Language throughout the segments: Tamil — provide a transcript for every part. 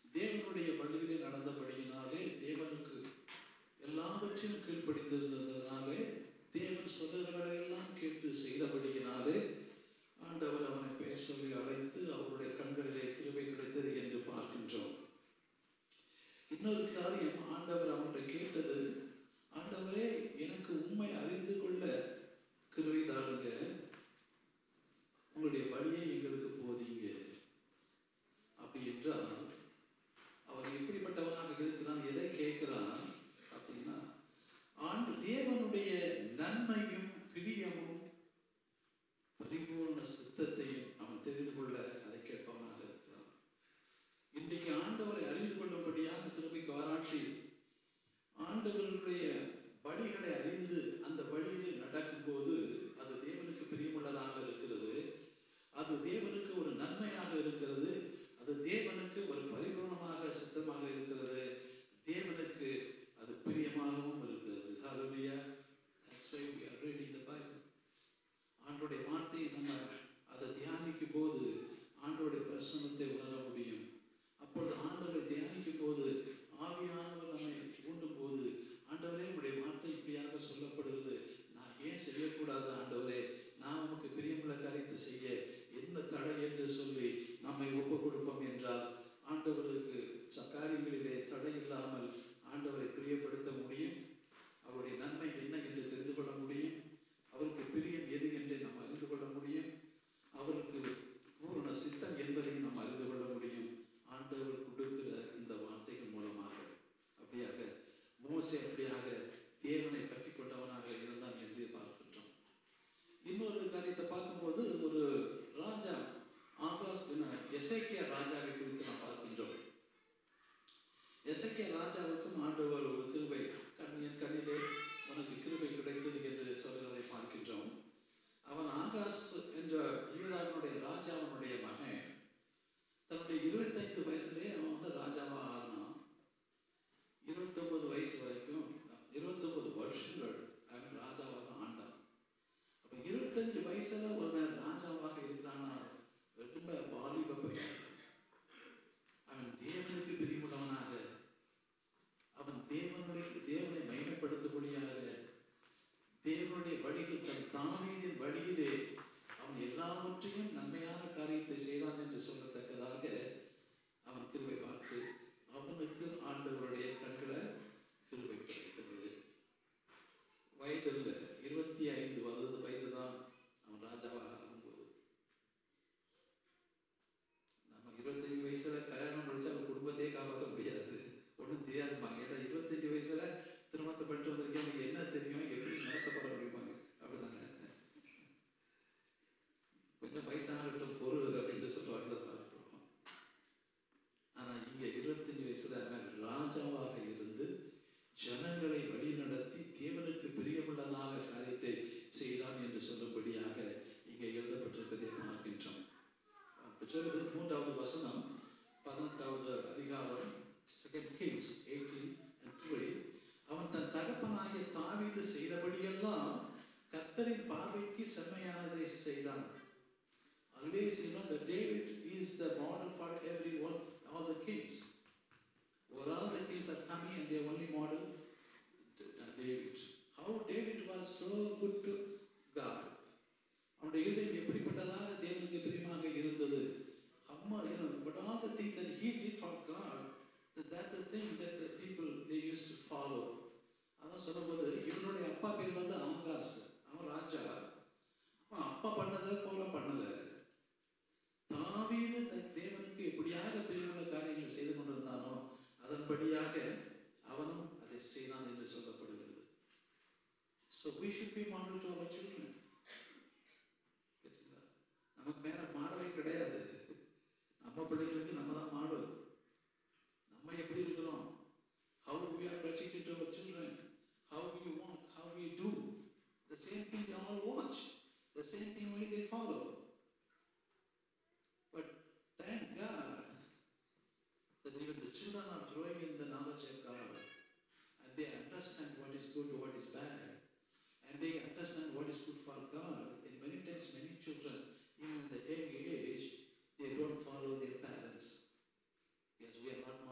தேவனுடைய வழியிலே நடந்தபடியினாலே தேவனுக்கு எல்லாவற்றையும் கீழ்ப்படிந்திருந்ததினாலே தேவன் சொல்லுகிறவர்களை எல்லாம் கேட்டு செய்தபடியினாலே ஆண்டவர் அவனை பெயர் சொல்லி அழைத்து அவருடைய கண்களிலே கிருபை கிடைத்தது என்று பார்க்கின்றோம் இன்னொரு காரியம் ஆண்டவர் அவன்கிட்ட கேட்டது ஆண்டவரே எனக்கு உண்மை அறிந்து கொள்ள கிருபை தாருங்க உங்களுடைய வழியை எங்களுக்கு போதீங்க அப்படி என்றால் அவன் எப்படிப்பட்டவனாக இருக்கிறான் எதை கேட்கிறான் அப்படின்னா ஆண்டு தேவனுடைய நன்மையும் பிரியமும் பரிபூர்ண சித்தத்தையும் அவன் தெரிந்து கொள்ள அதை கேட்பவனாக இருக்கிறான் இன்றைக்கு ஆண்டவரை அறிந்து கொள்ளும்படியான கிருபைக்கு ஆராய்ச்சி ஆண்டவர்களுடைய வழிகளை அறிந்து அந்த வழியிலே நடக்கும்போது அது தேவனுக்கு பிரியமுள்ளதாக இருக்கிறது அது தேவனுக்கு ஒரு நன்மையாக இருக்கிறது அது தேவனுக்கு ஒரு பரிபூர்ணமாக சித்தமாக இருக்கிறது தேவனுக்கு அது பிரியமாகவும் இருக்கிறது ஹalleluya that's why we are reading the bible ஆண்டோடைய வார்த்தையை நம்ம அதை தியானிக்கும் போது ஆண்டோடைய பிரசன்னத்தை உணர முடியும் அப்பொழுது ஆண்டவரை தியானிக்கும் போது ஆவியானவர் நம்மை தூண்டும் போது ஆண்டவரே உடைய வார்த்தை இப்படியாக சொல்லப்படுகிறது நான் ஏன் செய்யக்கூடாது ஆண்டவரே நான் உமக்கு பிரியமுள்ள காரியத்தை செய்ய என்ன தடை என்று சொல்லி நம்மை ஒப்பு கொடுப்போம் என்றால் ஆண்டவருக்கு ச- காரியங்களிலே தடை இல்லாமல் ஆண்டவரை பிரியப்படுத்த முடியும் அவருடைய நன்மை என்ன என்று தெரிந்து கொள்ள முடியும் அவருக்கு பிரியம் எது என்று நாம் அறிந்து கொள்ள முடியும் அவருக்கு பூரண சித்தம் என்பதை நாம் அறிந்து கொள்ள முடியும் ஆண்டவர் கொடுக்கிற இந்த வார்த்தைகள் மூலமாக அப்படியாக மோசே அப்படியாக தேவனை பற்றி கொண்டவனாக இருந்தான் என்று பார்க்கின்றோம் இன்னொரு காரியத்தை பார்க்கும்போது ஒரு ராஜா ஆகாஸ் எசேக்கியா ராஜாவை குறித்து நாம் பார்க்கின்றோம் எசேக்கியா ராஜாவுக்கும் ஆண்டவர் ஒரு கிருபை கண் என் கண்ணிலே உனக்கு கிருபை கிடைத்தது என்று சொல்கிறதை பார்க்கின்றோம் அவன் ஆகாஸ் என்ற யூதாவினுடைய ராஜாவினுடைய மகன் தன்னுடைய இருபத்தைந்து வயசுலேயே அவன் வந்து ராஜாவா ஆனான் இருபத்தொன்பது வயசு வரைக்கும் இருபத்தொன்பது வருஷங்கள் அவன் ராஜாவாக ஆண்டான் அப்ப இருபத்தஞ்சு வயசுல ஒரு ராஜாவாக இருக்கிறானா ரொம்ப வாலிப பையன் அவன் தேவனுக்கு பிரிவுள்ளவனாக அவன் தேவனுடைய தேவனை மையப்படுத்தக்கூடியாக தேவனுடைய வழியில் தன் தாவீதின் வழியிலே அவன் எல்லாவற்றையும் நன்மையான காரியத்தை செய்தான் என்று சொல்லத்தக்கதாக அவன் கிருபை பார்த்து அவனுக்கு ஆண்டவருடைய கண்களை கிருபை கிடைக்கிறது வயதில் இருபத்தி ஐந்து வயது வயது தான் அவன் ராஜாவாக ஆகும்போது நம்ம இருபத்தஞ்சு வயசுல கல்யாணம் முடிச்சா அவன் குடும்பத்தையே காப்பாற்ற முடியாது ஒன்றும் தெரியாதுப்பாங்க ஏன்னா இருபத்தஞ்சு வயசுல திருமணத்தை பண்ணிட்டு வந்திருக்கேன் எனக்கு என்ன தெரியும் எப்படி நடத்தப்பட முடியுமாங்க அப்படிதாங்க கொஞ்சம் வயசாகட்டும் பொருள் அப்படின்னு சொல்லுவாங்க பார்க்கிறோம் ஆனா இங்க இருபத்தஞ்சு வயசுல அவன் ராஜாவாக இருந்து ஜனங்களை வழிநடத்தி தேவனுக்கு பிரியமுள்ளதாக காரியத்தை செய்தான் என்று சொல்லும்படியாக இங்கே எழுதப்பட்டிருப்பதை பார்க்கின்றோம் அப்ப சொல்லுவது மூன்றாவது வசனம் பதினெட்டாவது அதிகாரம் second Kings eighteen and twelve அவன் தன் தகப்பனாகிய தாவீது செய்தபடியெல்லாம் கர்த்தரின் பார்வைக்கு செம்மையானதை செய்தான் Always, you know, that David is the model for everyone, all the kings. Or all the kings are coming and they only model uh, David. How David was so good to God. அவனுடைய இருதயம் எப்படிப்பட்டதாக தேவனுக்கு பிரியமாக இருந்தது அம்மா you know but all the things that he did for God that that's the thing that the people they used to follow அதான் சொல்லும்போது இவனுடைய அப்பா பேர் வந்து ஆகாஸ் அவன் ராஜா அவன் அப்பா பண்ணதை போல பண்ணல தாவீது தன் தேவனுக்கு எப்படியாக பிரியமுள்ள காரியங்களை செய்து கொண்டிருந்தானோ அதன்படியாக அவனும் அதை செய்தான் என்று சொல்லப்படுகிறது So we should be model to our children. கேட்டீங்களா? நமக்கு மேல மாடலே கிடையாது நம்ம பிள்ளைங்களுக்கு நம்ம தான் மாடல் நம்ம எப்படி இருக்கிறோம் how we are projected to our children how we walk how we do the same thing they all watch the same thing only they follow but thank God that even the children are growing in the knowledge of God and they understand what is good, what is bad, and they understand what is good for God. And many times, many children, even in the young age, they don't follow their parents because we are not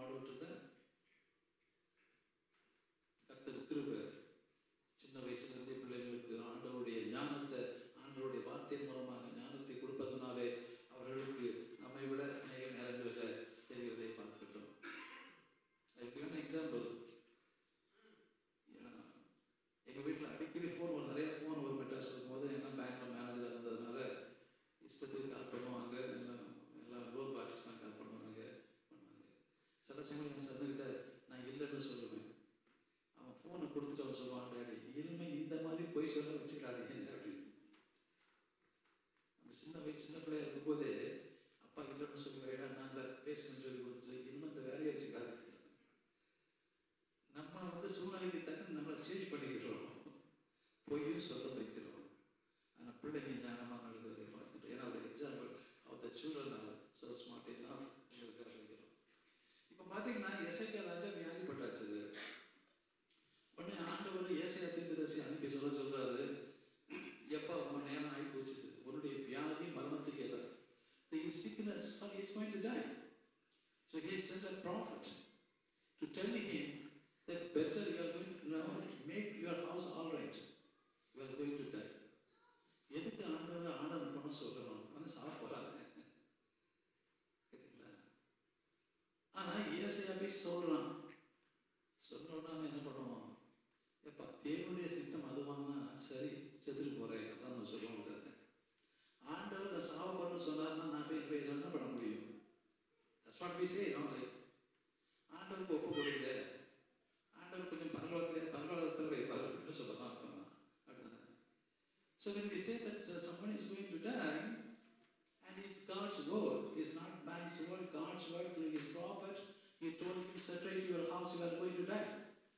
So he sent a prophet to tell him that better you are going to now make your house all right. You are going to die. எதுக்கு ஆண்டவர் ஆண்டவன் பண்ண சொல்லணும் வந்து சாப்பிட போறாங்க கேட்டீங்களா ஆனா ஏசையா போய் சொல்றான் சொன்னோன்னா அவன் என்ன பண்ணுவான் எப்பா தேவனுடைய சித்தம் அதுவானா சரி செத்துட்டு போறேன் அதான் நான் சொல்லுவோம் ஆண்டவர் நான் சாவ போறேன்னு சொன்னார்னா நான் போய் போய் என்ன பண்ண முடியும் That's what we say, no? Like, ஆண்டவருக்கு ஒப்பு கொடுங்க ஆண்டவர் கொஞ்சம் பரலோகத்தில் பரலோகத்தில் வைப்பார் அப்படின்னு சொல்லலாம் அப்படின்னா So when we say that uh, someone is going to die, and it's God's word, it's not man's word, God's word through his prophet, he told him, separate your house, you are going to die.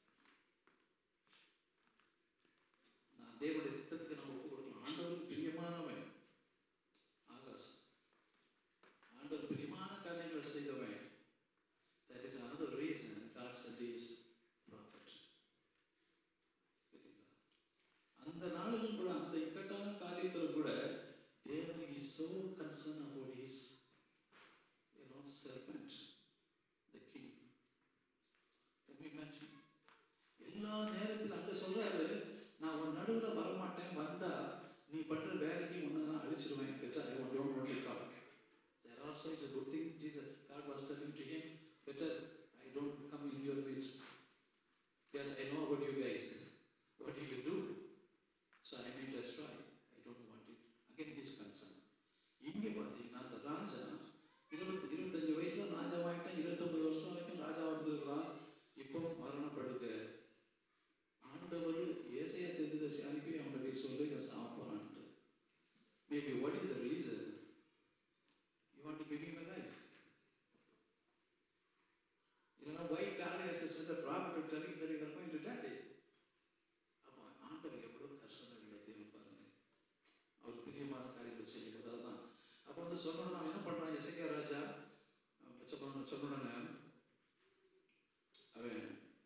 நான் தேவனுடைய சித்தத்துக்கு நம்ம ஒப்பு கொடுக்கலாம் ஆண்டவருக்கு பிரியமானவன் ஆகாஷ் ஆண்டவர் பிரியமான காரியங்களை செய்தவன் that is another reason God sent his prophet சரிங்களா? அந்த நாளிலும் கூட அந்த இக்கட்டான காரியத்திலும் கூட தேவன் is so concerned about his you know servant the king can you imagine எல்லா நேரத்திலும் அங்க சொல்றாரு நான் உன் நடுவுல வரமாட்டேன் வந்தா நீ பண்ற வேலைக்கு உன்னை நான் அழிச்சிருவேன் better I won't don't want to come there are also the good things Jesus God was telling to him better I don't come in your midst yes I know about you guys what you will do so I may destroy I don't want it again his concern இங்க பார்த்தீங்கன்னா அந்த ராஜா இருபத்தி இருபத்தஞ்சு வயசுல ராஜாவாயிட்டான் இருபத்தொன்பது வருஷம் வரைக்கும் ராஜா இருந்திருக்கலாம் இப்போ மரணப்படுக ஆண்டவர் ஏசையா தெரிஞ்சதை அனுப்பி அவனை போய் சொல்லுங்க சாப்பிட்றான்ட்டு maybe what is the reason you want to give me my life இல்லைன்னா why God has sent a prophet to tell him that you are going to die அப்போ ஆண்டவர் எவ்வளவு கர்சனங்களை தேவன் பாருங்க அவர் பிரியமான காரியங்கள் செய்யும்போது அதுதான் அப்போ வந்து சொல்லணும் அவன் என்ன பண்றான் எசைக்கா ராஜா சொல்லணும் சொல்லணும்னு அவன்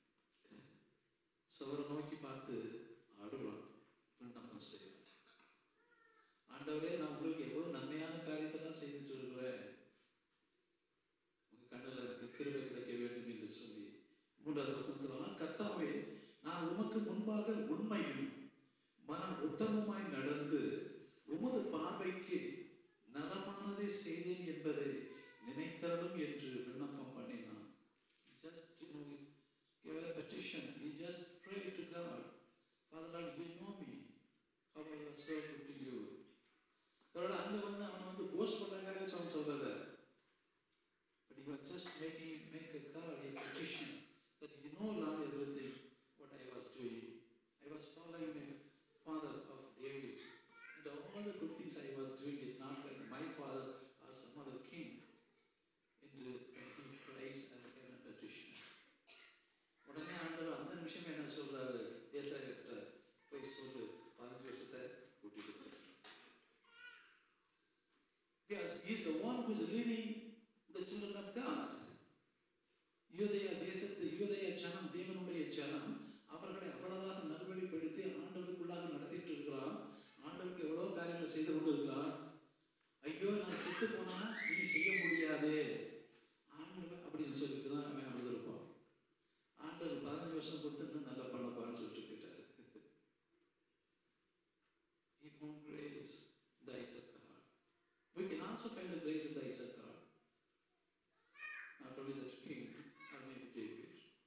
சுவரை நோக்கி பார்த்து ஆடுறான் விண்ணப்பம் செய்யறான் ஆண்டவரே நான் உங்களுக்கு எவ்வளவு நன்மையான காரியத்தெல்லாம் செய்துட்டு இருக்கிறேன் உங்க கண்ணில் எனக்கு கிருபை கிடைக்க வேண்டும் என்று சொல்லி மூன்றாவது வசனத்தில் கத்தாவே நான் உமக்கு முன்பாக உண்மையும் மனம் உத்தமமாய் நடந்து உமது பார்வைக்கு நலமானதை செய்தேன் என்பதை நினைத்தாலும் என்று விண்ணப்பம் பண்ணினான் just you know give a petition he just prayed to God Father Lord you know me how I was so good to you அவரோட அந்த வந்து அவனை வந்து போஸ்ட் பண்ணுறதுக்காக சொன்ன சொல்லல but he was just making make a God a petition that you know Lord everything what I was doing I was following the father of David and all the good things I was doing it not like my father or some other king என்று he prays and a petition உடனே ஆண்டவர் அந்த நிமிஷம் என்ன சொல்றாரு ஏசாயா கிட்ட போய் சொல்லு பதினஞ்சு வருஷத்தை கூட்டிட்டு போ. Yes, he's the one who's leading the children of God. யூதய தேசத்து யூதய ஜனம் தேவனுடைய ஜனம் அவர்களை அவ்வளவாக நல்வழிப்படுத்தி ஆண்டவருக்குள்ளாக நடத்திட்டு இருக்கிறான் ஆண்டவருக்கு எவ்வளவு காரியங்களை செய்து கொண்டு இருக்கிறான் ஐயோ நான் செத்து போனா நீ செய்ய முடியாதே ஆண்டவர் அப்படின்னு சொல்லிட்டு தான் அவன் அழுதுருப்பான் ஆண்டவர் பதினஞ்சு வருஷம் கொடுத்து இன்னும் நல்லா பண்ணப்பான்னு சொல்லிட்டு போயிட்டாரு He found grace in the eyes of God. We can also find the grace in the eyes of God. Not only that king, or maybe David.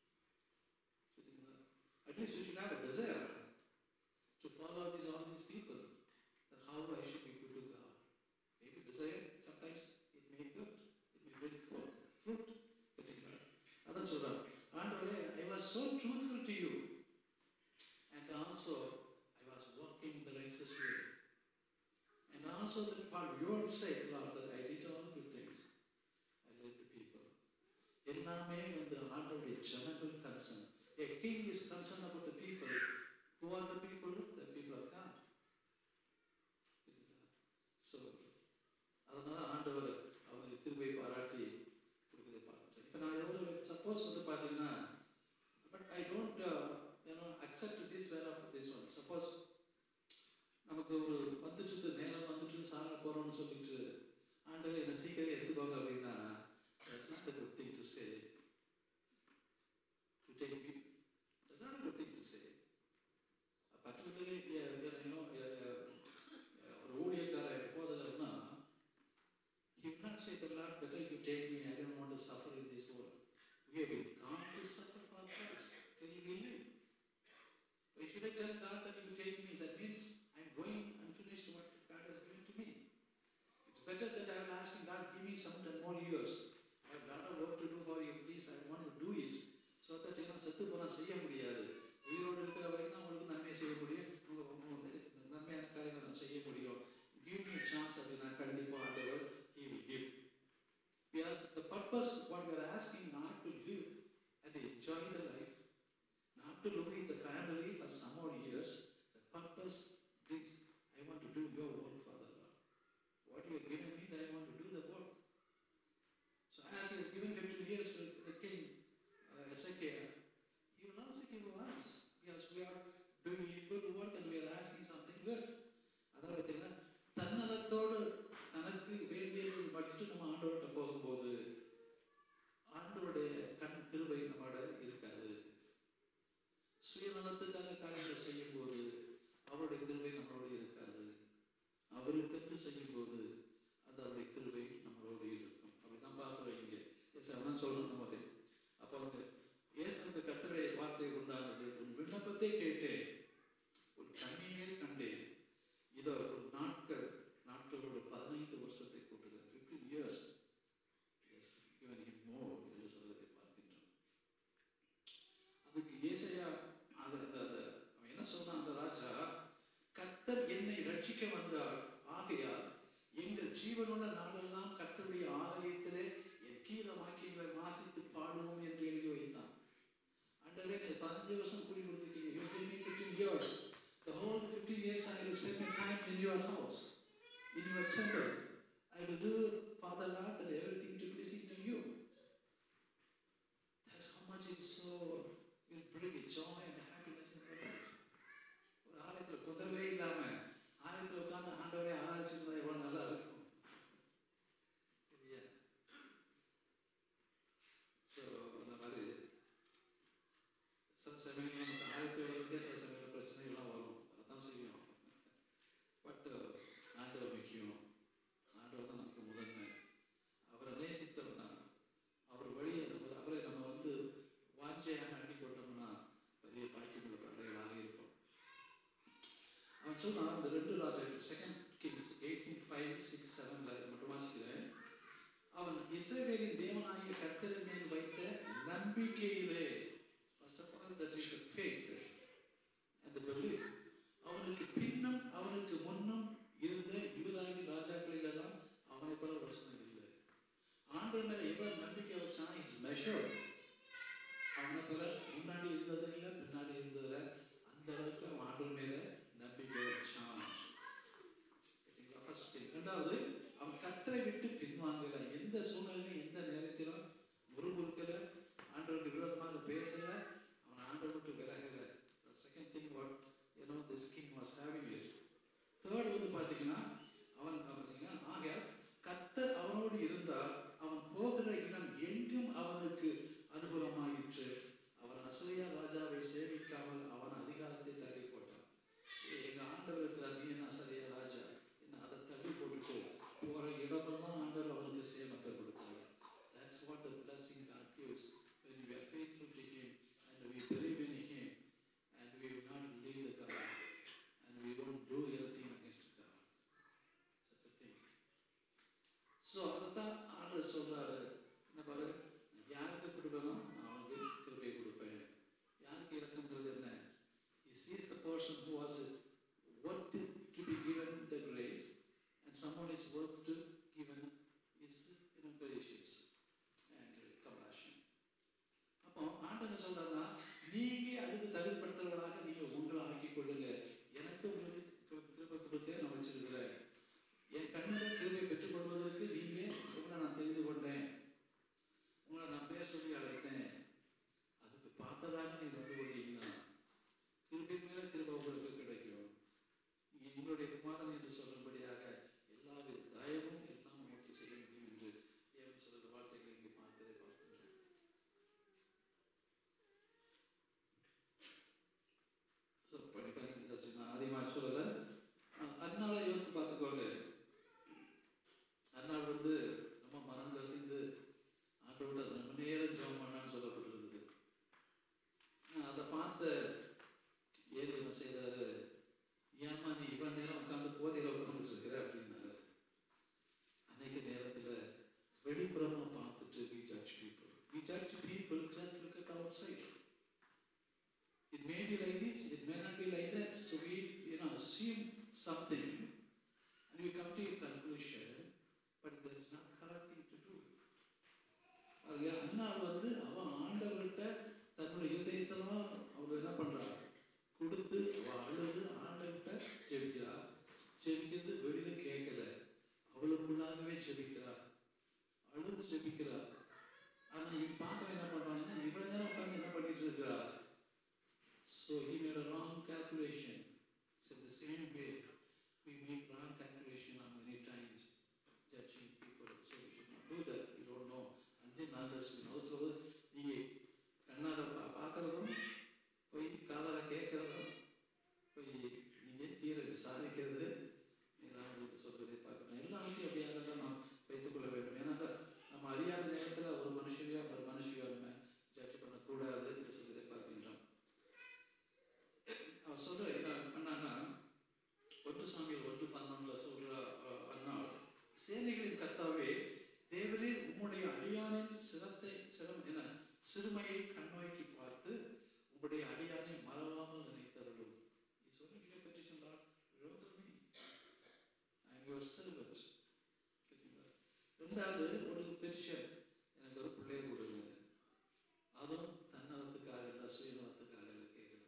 At least we should have a desire to follow these all these people. That how I should be good to God. Maybe desire, sometimes it may good, it may bring forth fruit. அதான் சொல்றான் ஆண்டவரே I was so truthful to you and also I was walking the righteous way and also that for your sake Lord that I did all good things I led the people எல்லாமே வந்து ஆண்டவருடைய ஜனங்கள் concern A king is concerned about the people. Who are the people? The people of God. So, அதனால ஆண்டவர் அவருக்கு திருவை பாராட்டி கொடுக்கறதை பார்த்துட்டேன் இப்போ நான் எவ்வளோ சப்போஸ் வந்து பார்த்தீங்கன்னா but I don't you know accept this where of this one suppose நமக்கு ஒரு வந்துட்டு நேரம் வந்துட்டு சாக போகிறோம்னு சொல்லிட்டு ஆண்டவர் என்னை சீக்கிரம் எடுத்துக்கோங்க அப்படின்னா that's not good thing We have been come to suffer for Christ till we live. Why should I tell God that you take me? That means I'm going unfinished what God has given to me. It's better that I will ask him, God, give me some 10 more years. I have a lot of work to do for you. Please, I want to do it. So that ஏன்னா செத்து போனால் செய்ய முடியாது உயிரோடு இருக்கிற வரைக்கும் தான் உங்களுக்கு நன்மை செய்ய முடியும் உங்க- உங்க வந்து நன்மையான காரியங்களை நான் செய்ய முடியும் give me a chance அப்படின்னா கண்டிப்பாக ஆண்டவர் he will give Yes, the purpose what we are asking not to live and enjoy the life, not to look at the family for some more years. The purpose is I want to do your work, Father Lord. What you have given me, that I want to do the work. So as he has given 15 years to the king, uh, Ezekiel, he will also give us. Yes, we are doing a good work and we are asking something good. அதாவது பார்த்தீங்கன்னா தன்னலத்தோடு தனக்கு வேண்டியது மட்டும் நம்ம ஆண்டவர்கிட்ட போகும்போது ஆண்டவருடைய கண் கிருபை நம்மோட இருக்காது சுயநலத்துக்காக காரியங்களை செய்யும்போது அவருடைய கிருபை நம்மளோட இருக்காது அவருக்கென்று செய்யும்போது அது அவருடைய கிருபை நம்மளோடு இருக்கும் அப்படிதான் பார்க்குறோம் இங்கே எஸ் அதான் சொல்லணும் நமக்கு அப்போ வந்து இயேசுக்கு கர்த்தருடைய வார்த்தை உண்டானது உன் விண்ணப்பத்தை கேட்டேன் உன் கண்ணீரை கண்டேன் இதோ ஒரு நாட்கள் நாட்களோடு பதினைந்து வருஷத்தை கூட்டுகிறது fifteen years as given him more என்று சொல்வதை பார்க்கின்றோம் அதுக்கு ஏசையா அது அந்த அந்த அவன் என்ன சொன்னான் அந்த ராஜா கர்த்தர் என்னை ரட்சிக்க வந்தார் ஆகையால் எங்கள் ஜீவனுள்ள நாளெல்லாம் கர்த்தருடைய ஆலயத்திலே என் கீத வாக்கியங்களை வாசித்து பாடுவோம் என்று எழுதி வைத்தான் அண்டரே நீ பதினஞ்சு வருஷம் கூலி கொடுத்துருக்கீங்க you give me fifteen years The whole 15 years I will spend my time in your house, in your temple. I will do, Father Lord, that everything to pleasing to you. That's how much it so will bring a joy and happiness in your life. ஒரு ஆலயத்தில் தொந்தரவே இல்லாம ஆலயத்தில் உட்கார்ந்து ஆண்டவரை ஆராய்ச்சிருந்தா எவ்வளவு நல்லா இருக்கும் இல்லையா ஸோ அந்த மாதிரி சில சமயம் நமக்கு ஆயிரத்தி வருவதே சில சமயம் பிரச்சனைகள்லாம் வரும் அதான் செய்யும் பட் ஆண்டவர் முக்கியம் ஆண்டவர் தான் நமக்கு முதன்மை அவரை நேசித்தோம்னா அவர் வழியை நம்ம அவரை நம்ம வந்து வாஞ்சையாக அண்டி கொண்டோம்னா பெரிய பாக்கியமுள்ள பிள்ளைகளாக இருப்போம் அவன் சொன்னான் அந்த ரெண்டு ராஜாக்கள் second Kings eighteen five six செவன்ல மட்டும் வாசிக்கிறேன் அவன் இஸ்ரவேலின் தேவனாகிய கர்த்தரின் மேல் வைத்த நம்பிக்கையிலே first of all that is faith அந்த belief அவனுக்கு பின்னும் அவனுக்கு முன்னும் இருந்த யூதாவின் ராஜாக்களில் எல்லாம் அவனை போல பிரச்சனை இல்லை ஆண்டவர் மேல எவ்வளவு நம்பிக்கை வச்சான் இட்ஸ் மெஷர் அவனை போல முன்னாடி இருந்தது இல்லை பின்னாடி இருந்ததுல அந்த அளவுக்கு அவன் ஆண்டவர் மேல நம்பிக்கை வச்சான் சரிங்களா? First thing. ரெண்டாவது அவன் கத்தரை விட்டு பின்வாங்கல எந்த சூழ்நிலையும் எந்த நேரத்திலும் முறுமுறுக்கல ஆண்டவருக்கு விரோதமாக பேசல அவன் ஆண்டவர் விட்டு விலகல second thing what you know this king was having it third வந்து பார்த்தீங்கன்னா அவன் பார்த்தீங்கன்னா ஆக கத்தர் அவனோடு இருந்தால் அவன் போகிற இடம் எங்கும் அவனுக்கு அனுகூலமாயிற்று அவன் அசூயா ராஜாவை சேவிக்காமல் அவன் அதிகாரத்தை தள்ளி போட்டான் ஏய், எங்க ஆண்டவர் இருக்கிறார் நீ என்ன அசரியா ராஜா என்ன அதை தள்ளி போட்டுட்டு போற இடமெல்லாம் ஆண்டவர் அவனுக்கு சேமத்தை கொடுத்தார் That's what the blessing God gives when we are faithful to Him and we believe in Him and we will not leave the God and we don't do anything against God. Such a thing. So அதைத்தான் ஆண்டவர் சொல்றாரு என்ன பாரு யாருக்கு கொடுக்கணும் நான் அவனுக்கு கிருபை கொடுப்பேன் யாருக்கு இறக்கம்ன்றது என்ன He sees the person who was worthy to be given the grace and someone is worth to given is you know, gracious and compassion. அப்போ ஆண்டவர் என்ன சொல்றாருன்னா நீங்க அதுக்கு தகுதிப்படுத்துறவர்களாக நீங்க உங்களை ஆக்கிக் கொள்ளுங்க எனக்கு உங்களுக்கு கிரு- கிருபை கொடுக்க நான் வச்சிருக்கிறேன் என் கண்ணில் கிருபை பெற்றுக்கொள்வதற்கு நீங்க உங்களை நான் தெரிந்து கொண்டேன் உங்களை நான் பேர் சொல்லி அழைத்தேன் அதுக்கு பார்த்ததாக நீ வந்து கொண்டீங்கன்னா கிருபை மேல கிருபை உங்களுக்கு கிடைக்கும் நீங்க உங்களுடைய குமாரன் என்று சொல்லும்படியாக எல்லா வித தயவும் எல்லாம் உங்களுக்கு செய்ய முடியும் என்று தேவன் சொல்லுற வார்த்தைகளை இங்கே பார்ப்பதை பார்க்கின்றோம் ஸோ படிப்பாங்க நான் அதிகமாக சொல்லலை அதனால யோசித்து பார்த்துக்கோங்க அதனால் வந்து நம்ம மனம் கசிந்து ஆண்டோட ரொம்ப நேரம் ஜெபம் பண்ணான்னு சொல்ல judge people, just look at outside. It may be like this, it may not be like that. So we, you know, assume something and we come to a conclusion, but there is not correct thing to do. பாருங்க, அண்ணாள் வந்து அவன் ஆண்டவர்கிட்ட தன்னுடைய இதயத்தெல்லாம் அவர் என்ன பண்றா கொடுத்து அவ அழுது ஆண்டவர்கிட்ட ஜெபிக்கிறா ஜெபிக்கிறது வெளியில கேட்கல அவளுக்குள்ளாகவே ஜெபிக்கிறா அழுது ஜெபிக்கிறா ஆனா இவன் பார்க்க என்ன பண்றாங்கன்னா இவ்வளவு நேரம் உட்கார்ந்து என்ன பண்ணிட்டு இருக்கிறா So he made a wrong calculation. So the same way we make wrong calculation on many times judging people. So we should not do that. We don't know. Until unless we know. So நீங்க கண்ணார பா- பார்க்கறதும் போய் காதால கேட்கறதும் போய் நீங்க தீர விசாரிக்கிறது இதெல்லாம் உங்களுக்கு சொல்வதை பார்க்கணும் எல்லாத்தையும் அப்படியாக தான் நாம் வைத்துக்கொள்ள வேண்டும் ஏன்னா நம்ம அறியாத நேரத்துல ஒரு மனுஷனையோ ஒரு மனுஷியோ நம்ம ஜட்ஜ் பண்ணக்கூடாது என்று சொல்வதை பார்க்கின்றோம் அவன் சொல்ற என்ன பண்ணான்னா ஒன்று சாமியில் ஒன்று பன்னெண்டுல சொல்ற அஹ், அன்னாள் சேனைகளின் கர்த்தாவே தேவரே உம்முடைய அடியானின் சிரத்தை சிரம் என சிறுமையை கண்ணோக்கி பார்த்து உம்முடைய அடியானை மறவாமல் நினைத்தருளும் நீ சொன்னீங்க petition remember me I am your servant கேட்டீங்களா ரெண்டாவது ஒரு பெட்டிஷன் எனக்கு ஒரு பிள்ளை கொடுங்க அதுவும் தன்னலத்துக்காக இல்லை சுயநலத்துக்காக இல்லை கேட்கல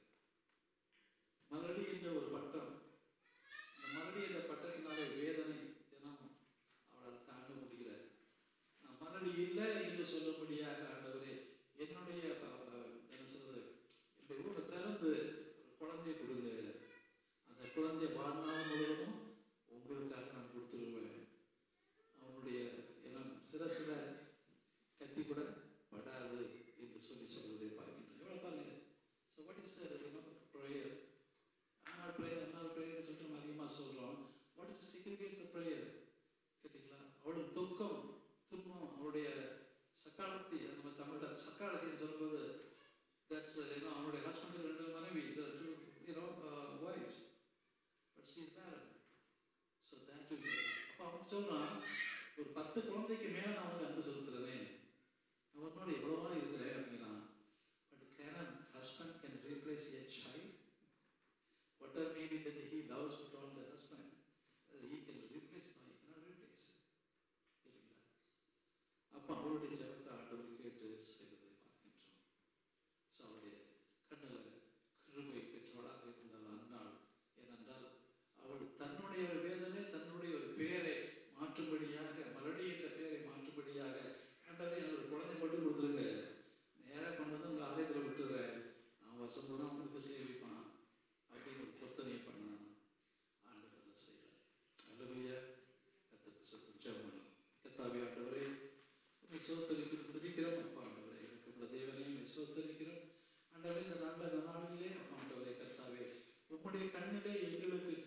மலடி என்ற ஒரு பட்டம் இந்த மலடி என்ற பட்டத்தினாலே வேதனை தினமும் அவளால் தாங்க முடியல நான் மலடி இல்லை என்று சொல்லும்படியாக ஆண்டவரே என்னுடைய ப- ப- என்ன சொல்றது இந்த ஊரை திறந்து ஒரு குழந்தையை கொடுங்க அந்த குழந்தை வாழ்நாள் முழுவதும் உங்களுக்காக நான் கொடுத்துருவேன் அவனுடைய எல்லாம் சிரசில கத்தி கூட படாது என்று சொல்லி சொல்வதை பார்க்கின்றோம் எவ்வளவு பாருங்க ஸோ வாட் இஸ் ப்ரேயர் ஆனால் ப்ரேயர் அன்னால் ப்ரேயர்னு சொல்லிட்டு நம்ம அதிகமாக சொல்கிறோம் what is significance of prayer கேட்டிங்களா அவளுக்கு துக்கம் துன்பம் அவளுடைய சக்காலத்தி அது நம்ம தமிழில் சக்காலத்தின்னு சொல்லும்போது தட்ஸ் ஏன்னா அவனுடைய ஹஸ்பண்ட் ரெண்டு மனைவி you know wives but she barren so that அப்போ அவன் சொல்கிறான் ஒரு பத்து குழந்தைக்கு மேலே நான் வந்து அன்பு செலுத்துறேனே நான் உன்னோட எவ்வளவா இருக்கிறேன் அப்படின்னா but can husband can replace a child whatever may be that he loves put on the husband, uh, he can replace no, he cannot replace. இல்லைங்களா? அப்ப அவளுடைய ஜெபத்தை ஆண்டவர் கேட்டு செய்வதை பார்க்கின்றோம் ஸோ அவளுடைய கண்ணில் கிருபை பெற்றவளாக இருந்தால் அன்னாள் ஏனென்றால் அவள் தன்னுடைய ஒரு வேதனை தன்னுடைய ஒரு பெயரை மாற்றும்படியாக மலடி என்ற பெயரை மாற்றும்படியாக ஆண்டவரே எனக்கு ஒரு குழந்தை மட்டும் கொடுத்துருங்க நேராக கொண்டு வந்து உங்கள் ஆலயத்தில் விட்டுறேன் நான் வருஷம் பூரா உங்களுக்கு சேவிப்பான் அப்படின்னு ஒரு பொருத்தனை பண்ணான் ஆண்டவர் என்ன செய்யறார் அல்லவையா கத்தருக்கு சொல்லி ஜெபம் கத்தாவே ஆண்டவரே உண்மை சோத்தரிக்கிறோம் துதிக்கிறோம் அப்பா ஆண்டவரே எனக்கு உள்ள தேவனே உண்மை சோத்தரிக்கிறோம் ஆண்டவரே இந்த நல்ல நாளிலே அப்பா ஆண்டவரே கத்தாவே உம்முடைய கண்ணிலே எங்களுக்கு